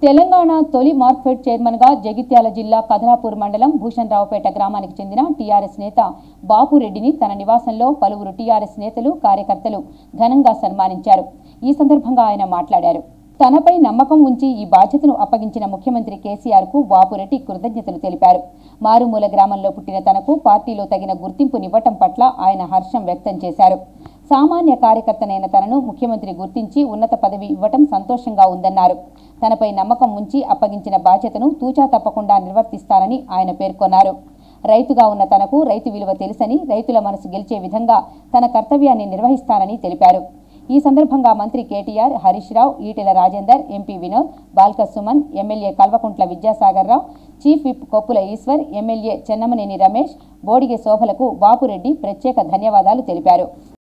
తెలంగాణ తొలి మార్క్ఫెడ్ చైర్మన్గా జగిత్యాల జిల్లా కదలాపూర్ మండలం భూషణ్ రావుపేట గ్రామానికి చెందిన టీఆర్ఎస్ నేత బాపురెడ్డిని తన నివాసంలో పలువురు టీఆర్ఎస్ నేతలు కార్యకర్తలు ఘనంగా సన్మానించారు ఈ సందర్భంగా ఆయన మాట్లాడారు తనపై నమ్మకం ఉంచి ఈ బాధ్యతను అప్పగించిన ముఖ్యమంత్రి కేసీఆర్ కు బాపురెడ్డి కృతజ్ఞతలు తెలిపారు మారుమూల గ్రామంలో పుట్టిన తనకు పార్టీలో తగిన గుర్తింపునివ్వటం పట్ల ఆయన హర్షం వ్యక్తం చేశారు సామాన్య కార్యకర్తనైన తనను ముఖ్యమంత్రి గుర్తించి ఉన్నత పదవి ఇవ్వటం సంతోషంగా ఉందన్నారు తనపై నమ్మకం ఉంచి అప్పగించిన బాధ్యతను తూచా తప్పకుండా నిర్వర్తిస్తానని ఆయన పేర్కొన్నారు రైతుగా ఉన్న తనకు రైతు విలువ తెలుసని రైతుల మనసు గెలిచే విధంగా తన కర్తవ్యాన్ని నిర్వహిస్తానని తెలిపారు ఈ సందర్భంగా మంత్రి KTR Harish Rao Etela Rajender MP Vinod Balka Suman MLA Kalvakuntla Vidyasagar Rao chief whip Koppula Eshwar MLA Chennamaneni Ramesh Bodige శోభలకు బాపురెడ్డి ప్రత్యేక ధన్యవాదాలు తెలిపారు